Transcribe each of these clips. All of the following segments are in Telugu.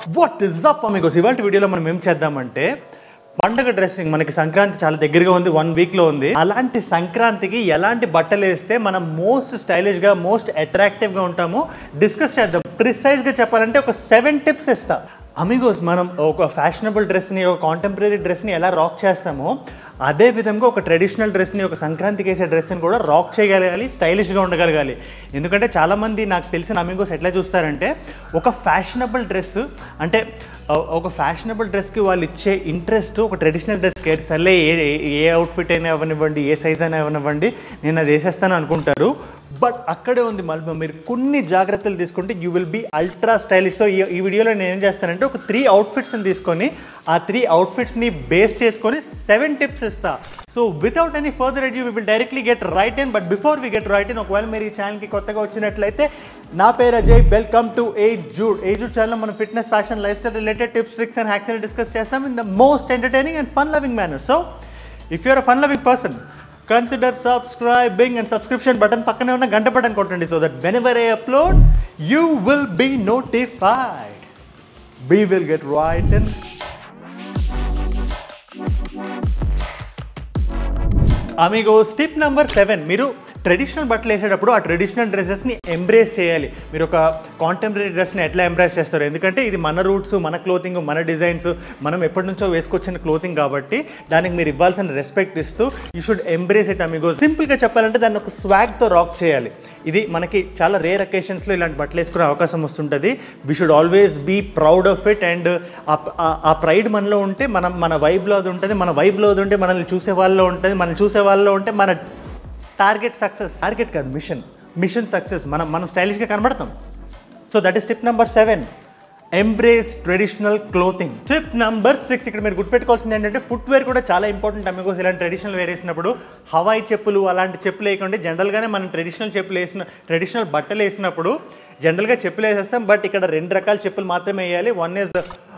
వాట్ ఇస్ అప్ మీకు ఇవాళ వీడియోలో మనం ఏం చేద్దామంటే పండగ డ్రెస్సింగ్ మనకి సంక్రాంతి చాలా దగ్గరగా ఉంది వన్ వీక్లో ఉంది అలాంటి సంక్రాంతికి ఎలాంటి బట్టలు వేస్తే మనం మోస్ట్ స్టైలిష్గా మోస్ట్ అట్రాక్టివ్గా ఉంటామో డిస్కస్ చేద్దాం ప్రిసైజ్గా చెప్పాలంటే ఒక సెవెన్ టిప్స్ ఇస్తా అమిగోస్ మనం ఒక ఫ్యాషనబుల్ డ్రెస్ని ఒక కాంటెంపరీ డ్రెస్ని ఎలా రాక్ చేస్తామో అదే విధంగా ఒక ట్రెడిషనల్ డ్రెస్ని ఒక సంక్రాంతికి వేసే డ్రెస్ని కూడా రాక్ చేయగలగాలి స్టైలిష్గా ఉండగలగాలి ఎందుకంటే చాలామంది నాకు తెలిసిన అమిగోస్ ఎట్లా చూస్తారంటే ఒక ఫ్యాషనబుల్ డ్రెస్ అంటే ఆ, ఒక ఫ్యాషనబుల్ డ్రెస్కి వాళ్ళు ఇచ్చే ఇంట్రెస్ట్ ఒక ట్రెడిషనల్ డ్రెస్కి సర్లే ఏ ఏ- ఏ అవుట్ఫిట్ అయినా అవనివ్వండి ఏ సైజ్ అయినా అవనివ్వండి నేను అది వేసేస్తాను అనుకుంటారు బట్ అక్కడే ఉంది మళ్ళీ మీరు కొన్ని జాగ్రత్తలు తీసుకుంటే you will be ultra stylish so ఈ ఈ వీడియోలో నేను ఏం చేస్తానంటే ఒక త్రీ అవుట్ఫిట్స్ని తీసుకొని ఆ త్రీ అవుట్ఫిట్స్ని బేస్ చేసుకొని సెవెన్ టిప్స్ ఇస్తా so without any further ado we will directly get right in but before we get right in ఒకవేళ మీరు ఈ ఛానల్కి కొత్తగా వచ్చినట్లయితే నా పేరు Ajay welcome to age Jude age Jude channel మనం fitness fashion lifestyle related tips tricks and hacks discuss చేస్తాం in the most entertaining and fun loving manner so if you're a fun loving person consider subscribing and subscription button పక్కనే ఉన్న గంట బటన్ కొట్టండి so that whenever I upload you will be notified we will get right and amigo tip number seven మీరు ట్రెడిషనల్ బట్టలు వేసేటప్పుడు ఆ ట్రెడిషనల్ డ్రెస్సెస్ని ఎంబ్రేస్ చేయాలి మీరు ఒక కాంటెంపరీ డ్రెస్ని ఎట్లా ఎంబ్రేస్ చేస్తారు ఎందుకంటే ఇది మన రూట్స్ మన క్లోతింగ్ మన డిజైన్స్ మనం ఎప్పటి నుంచో వేసుకొచ్చిన క్లోతింగ్ కాబట్టి దానికి మీరు ఇవ్వాల్సిన రెస్పెక్ట్ ఇస్తూ you should embrace it amigo సింపుల్గా చెప్పాలంటే దాన్ని ఒక స్వాగ్తో రాక్ చేయాలి ఇది మనకి చాలా రేర్ అకేషన్స్లో ఇలాంటి బట్టలు వేసుకునే అవకాశం వస్తుంటుంది we should always be proud of it and ఆ ప్రైడ్ మనలో ఉంటే మనం మన వైబ్లో అది ఉంటుంది మన వైబ్లో అది ఉంటే మనల్ని చూసే వాళ్ళలో ఉంటుంది మనం చూసే వాళ్ళలో ఉంటే మన టార్గెట్ సక్సెస్ టార్గెట్ కాదు మిషన్ మిషన్ సక్సెస్ మనం మనం స్టైలిష్గా కనబడతాం so that is tip number seven embrace traditional clothing tip number six ఇక్కడ మీరు గుర్తుపెట్టుకోవాల్సింది ఏంటంటే ఫుట్వేర్ కూడా చాలా ఇంపార్టెంట్ అమిగోస్ ఇలాంటి ట్రెడిషనల్ వేర్ వేసినప్పుడు హవాయి చెప్పులు అలాంటి చెప్పులు వేయకుండా జనరల్గానే మనం ట్రెడిషనల్ చెప్పులు వేసిన ట్రెడిషనల్ బట్టలు వేసినప్పుడు జనరల్గా చెప్పులు వేసేస్తాం బట్ ఇక్కడ రెండు రకాల చెప్పులు మాత్రమే వేయాలి one is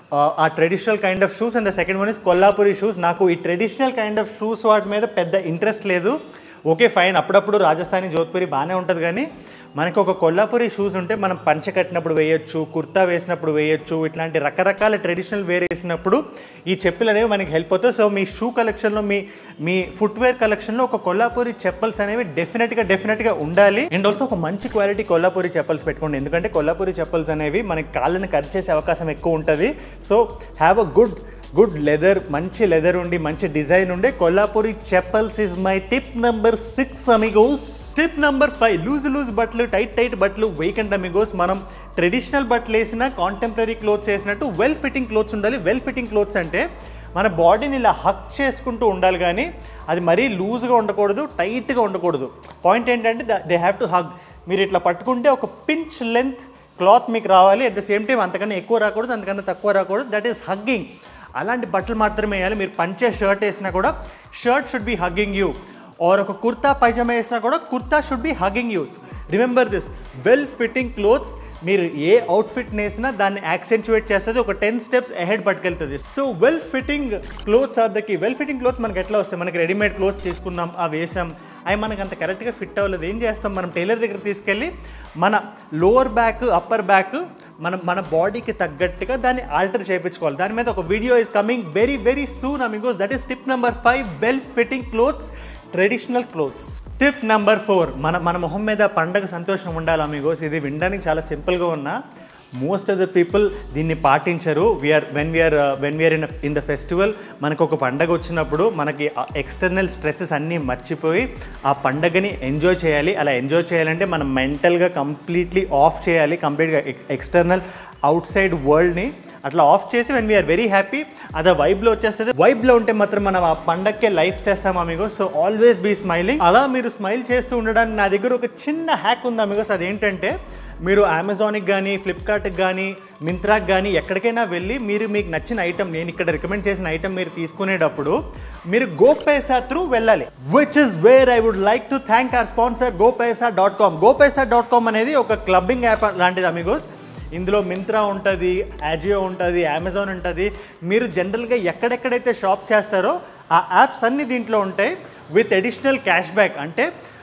a traditional kind of shoes and the second one is Kolhapuri shoes నాకు ఈ ట్రెడిషనల్ కైండ్ ఆఫ్ షూస్ వాటి మీద పెద్ద ఇంట్రెస్ట్ లేదు ఓకే ఫైన్ అప్పుడప్పుడు రాజస్థానీ జోధ్పూరి బాగానే ఉంటుంది కానీ మనకి ఒక కొల్లాపురి షూస్ ఉంటే మనం పంచ కట్టినప్పుడు వేయొచ్చు కుర్తా వేసినప్పుడు వేయొచ్చు ఇట్లాంటి రకరకాల ట్రెడిషనల్ వేర్ వేసినప్పుడు ఈ చెప్పులు అనేవి మనకి హెల్ప్ అవుతాయి సో మీ షూ కలెక్షన్లో మీ మీ ఫుట్వేర్ కలెక్షన్లో ఒక కొల్లాపురి చెప్పల్స్ అనేవి డెఫినెట్గా డెఫినెట్గా ఉండాలి అండ్ ఆల్సో ఒక మంచి క్వాలిటీ కొల్లాపురి చెప్పల్స్ పెట్టుకోండి ఎందుకంటే కొల్లాపురి చెప్పల్స్ అనేవి మనకి కాళ్ళని కట్ చేసే అవకాశం ఎక్కువ ఉంటుంది so have a good good leather మంచి లెదర్ ఉండి మంచి డిజైన్ ఉండే Kolhapuri chappals is my tip number six amigos tip number five loose loose బట్టలు టైట్ టైట్ బట్టలు వేయకండి అమిగోస్ మనం ట్రెడిషనల్ బట్టలు వేసిన కాంటెంపరీ క్లోత్స్ వేసినట్టు వెల్ ఫిట్టింగ్ క్లోత్స్ ఉండాలి వెల్ ఫిట్టింగ్ క్లోత్స్ అంటే మన బాడీని ఇలా హక్ చేసుకుంటూ ఉండాలి కానీ అది మరీ లూజ్గా ఉండకూడదు టైట్గా ఉండకూడదు పాయింట్ ఏంటంటే దే హ్యావ్ టు హగ్ మీరు ఇట్లా పట్టుకుంటే ఒక పించ్ లెంత్ క్లాత్ మీకు రావాలి అట్ ద సేమ్ టైం అంతకన్నా ఎక్కువ రాకూడదు అంతకన్నా తక్కువ రాకూడదు దట్ ఈస్ హగ్గింగ్ అలాంటి బట్టలు మాత్రమే వేయాలి మీరు పంచే షర్ట్ వేసినా కూడా shirt should be hugging you or ఒక కుర్తా పైజామా వేసినా కూడా kurta should be hugging you remember this well fitting clothes మీరు ఏ అవుట్ఫిట్ వేసినా దాన్ని యాక్సెంచువేట్ చేస్తుంది ఒక టెన్ స్టెప్స్ అహెడ్ పట్టుకెళ్తుంది so well fitting clothes are the key well fitting clothes మనకి ఎట్లా వస్తాయి మనకి రెడీమేడ్ క్లోత్స్ తీసుకున్నాం అవి వేసాం అవి మనకు అంత కరెక్ట్గా ఫిట్ అవ్వలేదు ఏం చేస్తాం మనం టైలర్ దగ్గర తీసుకెళ్ళి మన లోవర్ బ్యాక్ అప్పర్ బ్యాక్ మన మన బాడీకి తగ్గట్టుగా దాన్ని ఆల్టర్ చేయించుకోవాలి దాని మీద ఒక video is coming very very soon amigos that is tip number five well fitting clothes traditional clothes tip number four మన మన మొహం మీద పండగ సంతోషం ఉండాలి అమిగోస్ ఇది వినడానికి చాలా సింపుల్గా ఉన్నా మోస్ట్ ఆఫ్ ద పీపుల్ దీన్ని పాటించరు we're when we're when we're in in the festival మనకు ఒక పండగ వచ్చినప్పుడు మనకి ఎక్స్టర్నల్ స్ట్రెస్సెస్ అన్నీ మర్చిపోయి ఆ పండగని ఎంజాయ్ చేయాలి అలా ఎంజాయ్ చేయాలంటే మనం మెంటల్గా కంప్లీట్లీ ఆఫ్ చేయాలి కంప్లీట్గా ఎక్స్టర్నల్ అవుట్ సైడ్ వరల్డ్ని అట్లా ఆఫ్ చేసి వెన్ వీఆర్ వెరీ హ్యాపీ అదే వైబ్లో వచ్చేస్తుంది వైబ్లో ఉంటే మాత్రం మనం ఆ పండగకే లైఫ్ చేస్తాం amigo so always be smiling అలా మీరు స్మైల్ చేస్తూ ఉండడానికి నా దగ్గర ఒక చిన్న హ్యాక్ ఉంది అమిగోస్ అదేంటంటే మీరు అమెజాన్కి కానీ ఫ్లిప్కార్ట్కి కానీ మింత్రాకి కానీ ఎక్కడికైనా వెళ్ళి మీరు మీకు నచ్చిన ఐటమ్ నేను ఇక్కడ రికమెండ్ చేసిన ఐటమ్ మీరు తీసుకునేటప్పుడు మీరు గోపైసా త్రూ వెళ్ళాలి which is where I would like to thank our sponsor GoPaisa dot com GoPaisa dot com అనేది ఒక క్లబ్బింగ్ యాప్ లాంటిది అమిగోస్ ఇందులో మింత్రా ఉంటుంది యాజియో ఉంటుంది అమెజాన్ ఉంటుంది మీరు జనరల్గా ఎక్కడెక్కడైతే షాప్ చేస్తారో ఆ యాప్స్ అన్ని దీంట్లో ఉంటాయి విత్ అడిషనల్ క్యాష్ బ్యాక్ అంటే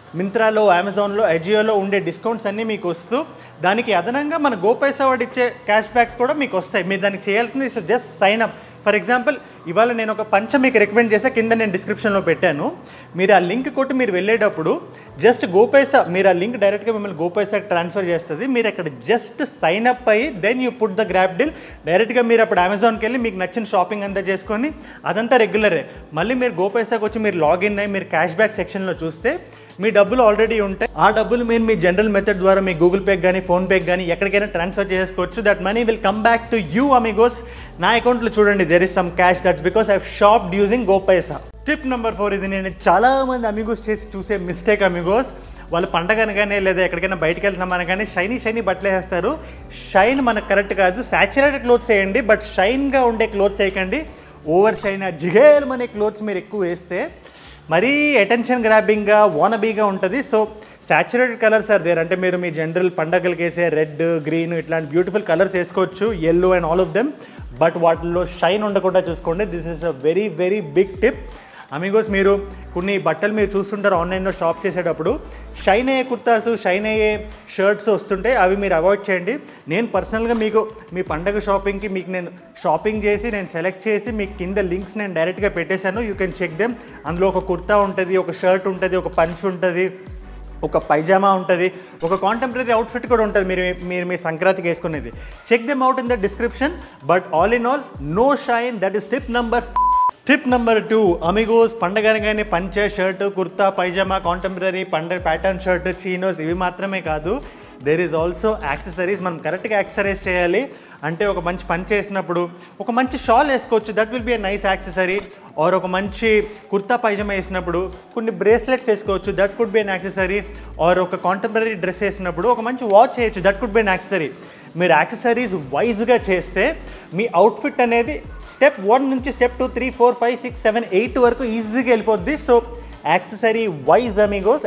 మింత్రాలో అమెజాన్లో అజియోలో ఉండే డిస్కౌంట్స్ అన్నీ మీకు వస్తూ దానికి అదనంగా మన గోపైసా వాడు ఇచ్చే క్యాష్ బ్యాక్స్ కూడా మీకు వస్తాయి మీరు దానికి చేయాల్సింది just sign up for example ఇవాళ నేను ఒక పంచ మీకు రికమెండ్ చేసా కింద నేను డిస్క్రిప్షన్లో పెట్టాను మీరు ఆ లింక్ కొట్టి మీరు వెళ్ళేటప్పుడు జస్ట్ గోపైసా మీరు ఆ లింక్ డైరెక్ట్గా మిమ్మల్ని గోపైసాకి ట్రాన్స్ఫర్ చేస్తుంది మీరు అక్కడ జస్ట్ సైన్ అప్ అయ్యి then you put the grab deal డైరెక్ట్గా మీరు అప్పుడు అమెజాన్కి వెళ్ళి మీకు నచ్చిన షాపింగ్ అంతా చేసుకొని అదంతా రెగ్యులరే మళ్ళీ మీరు గోపైసాకి వచ్చి మీరు లాగిన్ అయ్యి మీరు క్యాష్ బ్యాక్ సెక్షన్లో చూస్తే మీ డబ్బులు ఆల్రెడీ ఉంటాయి ఆ డబ్బులు మీరు మీ జనరల్ మెథడ్ ద్వారా మీ గూగుల్ పే కానీ ఫోన్పే కానీ ఎక్కడికైనా ట్రాన్స్ఫర్ చేసుకోవచ్చు that money will come back to you amigos నా అకౌంట్లో చూడండి there is some cash that's because I shopped using GoPaisa tip number four ఇది నేను చాలా మంది అమిగోస్ చేసి చూసే మిస్టేక్ అమిగోస్ వాళ్ళు పండగ అనగానే లేదా ఎక్కడికైనా బయటకు వెళ్తున్నాం అనగానే షైనీ షైనీ బట్టలు వేస్తారు షైన్ మనకు కరెక్ట్ కాదు సాచురేటెడ్ క్లోత్స్ వేయండి బట్ షైన్గా ఉండే క్లోత్స్ వేయకండి ఓవర్ షైన్ జిగేల్ అనే క్లోత్స్ మీరు ఎక్కువ వేస్తే మరీ అటెన్షన్ గ్రాబింగ్గా వానబీగా ఉంటుంది so saturated colours are there అంటే మీరు మీ జనరల్ పండగలకి వేసే రెడ్ గ్రీన్ ఇట్లాంటి బ్యూటిఫుల్ కలర్స్ వేసుకోవచ్చు yellow and all of them but వాటిల్లో షైన్ ఉండకుండా చూసుకోండి this is a very very big tip amigos మీరు కొన్ని బట్టలు మీరు చూస్తుంటారు ఆన్లైన్లో షాప్ చేసేటప్పుడు షైన్ అయ్యే కుర్తాస్ షైన్ అయ్యే షర్ట్స్ వస్తుంటే అవి మీరు అవాయిడ్ చేయండి నేను పర్సనల్గా మీకు మీ పండగ షాపింగ్కి మీకు నేను షాపింగ్ చేసి నేను సెలెక్ట్ చేసి మీకు కింద లింక్స్ నేను డైరెక్ట్గా పెట్టేశాను యూ కెన్ చెక్ దెమ్ అందులో ఒక కుర్తా ఉంటుంది ఒక షర్ట్ ఉంటుంది ఒక పంచ్ ఉంటుంది ఒక పైజామా ఉంటుంది ఒక కాంటెంపరీ అవుట్ఫిట్ కూడా ఉంటుంది మీరు మీరు మీ సంక్రాంతికి వేసుకునేది check them out in the description but all in all no shine that is tip number tip number two amigos పండగ అనగానే పంచ షర్ట్ కుర్తా పైజామా కాంటెంపరీ పండగ ప్యాటర్న్ షర్ట్ చీనోస్ ఇవి మాత్రమే కాదు దేర్ ఈజ్ ఆల్సో యాక్సెసరీస్ మనం కరెక్ట్గా యాక్సెసరీస్ చేయాలి అంటే ఒక మంచి పని చేసినప్పుడు ఒక మంచి షాల్ వేసుకోవచ్చు that will be a nice accessory or ఒక మంచి కుర్తా పైజామా వేసినప్పుడు కొన్ని బ్రేస్లెట్స్ వేసుకోవచ్చు that could be an accessory or ఒక కాంటెంపరీ డ్రెస్ వేసినప్పుడు ఒక మంచి వాచ్ చేయొచ్చు that could be an accessory మీరు యాక్సెసరీస్ వైజ్గా చేస్తే మీ అవుట్ఫిట్ అనేది స్టెప్ వన్ నుంచి step two three four five six seven eight వరకు ఈజీగా వెళ్ళిపోద్ది సో యాక్సెసరీ వైజ్ అమిగోస్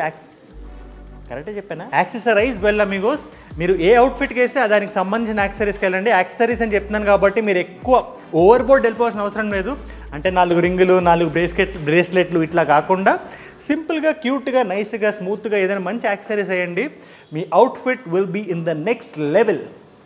కరెక్టే చెప్పానా యాక్సెసరైజ్ వెల్ అమిగోస్ మీరు ఏ అవుట్ఫిట్కి వేస్తే దానికి సంబంధించిన యాక్సెసరీస్కి వెళ్ళండి యాక్సెసరీస్ అని చెప్తున్నాను కాబట్టి మీరు ఎక్కువ ఓవర్ బోర్డ్ వెళ్ళిపోవాల్సిన అవసరం లేదు అంటే నాలుగు రింగులు నాలుగు బ్రేస్కెట్ బ్రేస్లెట్లు ఇట్లా కాకుండా సింపుల్గా క్యూట్గా నైస్గా స్మూత్గా ఏదైనా మంచి యాక్సెసరీస్ వేయండి మీ outfit will be in the next level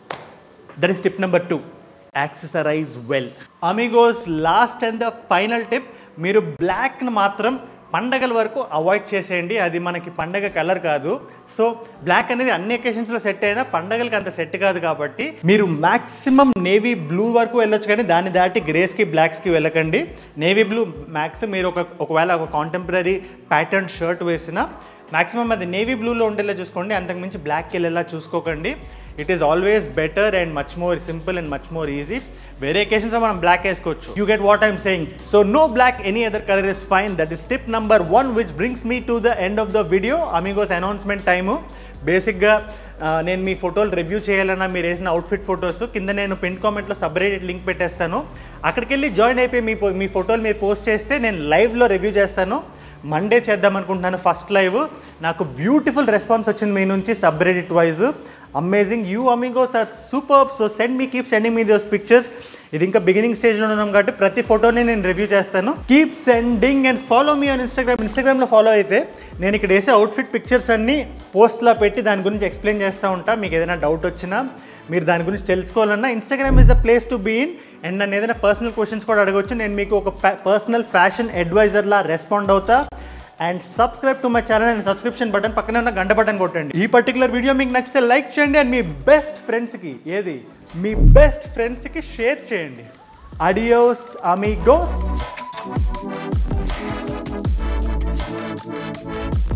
that is tip number two accessorize well amigos last and the final tip మీరు బ్లాక్ను మాత్రం పండగల వరకు అవాయిడ్ చేసేయండి అది మనకి పండగ కలర్ కాదు సో బ్లాక్ అనేది అన్ని ఒకేషన్స్లో సెట్ అయినా పండగలకి అంత సెట్ కాదు కాబట్టి మీరు మ్యాక్సిమం నేవీ బ్లూ వరకు వెళ్ళొచ్చు కానీ దాన్ని దాటి గ్రేస్కి బ్లాక్స్కి వెళ్ళకండి నేవీ బ్లూ మ్యాక్స్ మీరు ఒక ఒకవేళ ఒక కాంటెంపరీ ప్యాటర్న్ షర్ట్ వేసిన మాక్సిమం అది నేవీ బ్లూలో ఉండేలా చూసుకోండి అంతకుమించి బ్లాక్కి వెళ్ళేలా చూసుకోకండి it is always better and much more simple and much more easy వేరే ఒకేషన్స్లో మనం బ్లాక్ వేసుకోవచ్చు you get what I'm saying so no black any other colour is fine that is step number one which brings me to the end of the video amigos announcement time బేసిక్గా ఆ, నేను మీ ఫోటోలు రివ్యూ చేయాలన్నా మీరు వేసిన అవుట్ఫిట్ ఫొటోస్ కింద నేను పిన్ కామెంట్లో సపరేట్ లింక్ పెట్టేస్తాను అక్కడికి వెళ్ళి జాయిన్ అయిపోయి మీ ఫో- మీ ఫోటోలు మీరు పోస్ట్ చేస్తే నేను లైవ్లో రివ్యూ చేస్తాను మండే చేద్దాం అనుకుంటున్నాను ఫస్ట్ లైవ్ నాకు బ్యూటిఫుల్ రెస్పాన్స్ వచ్చింది మీ నుంచి subreddit wise amazing you amigos are super so send me keep sending me those pictures ఇది ఇంకా బిగినింగ్ స్టేజ్లో ఉన్నాం కాబట్టి ప్రతి ఫోటోని నేను రివ్యూ చేస్తాను keep sending and follow me on Instagram ఇన్స్టాగ్రామ్లో ఫాలో అయితే నేను ఇక్కడ వేసే అవుట్ఫిట్ పిక్చర్స్ అన్ని పోస్ట్లా పెట్టి దాని గురించి ఎక్స్ప్లెయిన్ చేస్తూ ఉంటా మీకు ఏదైనా డౌట్ వచ్చినా మీరు దాని గురించి తెలుసుకోవాలన్నా Instagram is the place to be in and నన్ను ఏదైనా పర్సనల్ క్వశ్చన్స్ కూడా అడగవచ్చు నేను మీకు ఒక పర్సనల్ ఫ్యాషన్ అడ్వైజర్లా రెస్పాండ్ అవుతా and subscribe to my channel and subscription button పక్కనే ఉన్న గంట బటన్ కొట్టండి ఈ పర్టికులర్ వీడియో మీకు నచ్చితే లైక్ చేయండి అండ్ మీ బెస్ట్ ఫ్రెండ్స్కి ఏది మీ బెస్ట్ ఫ్రెండ్స్కి షేర్ చేయండి అడియోస్ అమిగోస్